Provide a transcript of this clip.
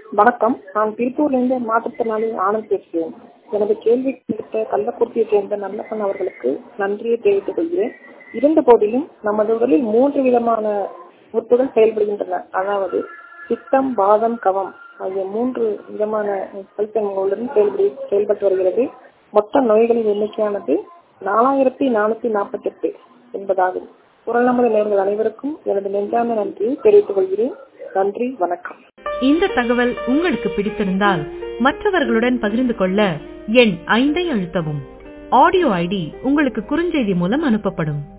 வணக்கம் நான் திருப்பூர்லேருந்து மாற்றுத்திறனாளி ஆனந்த் பேசுகிறேன் எனது கேள்வி கேட்ட கள்ளக்குறிச்சியைச் சேர்ந்த நல்லப்பன் அவர்களுக்கு நன்றியை தெரிவித்துக் கொள்கிறேன் இருந்த போதிலும் நமது உடலில் மூன்று விதமான உறுப்புகள் செயல்படுகின்றன அதாவது சித்தம் பாதம் கவம் ஆகிய மூன்று விதமான செல்களுடன் செயல்படு செயல்பட்டு வருகிறது மொத்த நோய்களின் எண்ணிக்கையானது நாலாயிரத்தி நானூத்தி நாற்பத்தி எட்டு என்பதாகும் குரல் நமது நேர்கள் அனைவருக்கும் எனது நெஞ்சார்ந்த நன்றியை தெரிவித்துக் கொள்கிறேன் நன்றி வணக்கம் இந்த தகவல் உங்களுக்கு பிடித்திருந்தால் மற்றவர்களுடன் பகிர்ந்து கொள்ள எண் ஐந்தை அழுத்தவும் ஆடியோ ஐடி உங்களுக்கு குறுஞ்செய்தி மூலம் அனுப்பப்படும்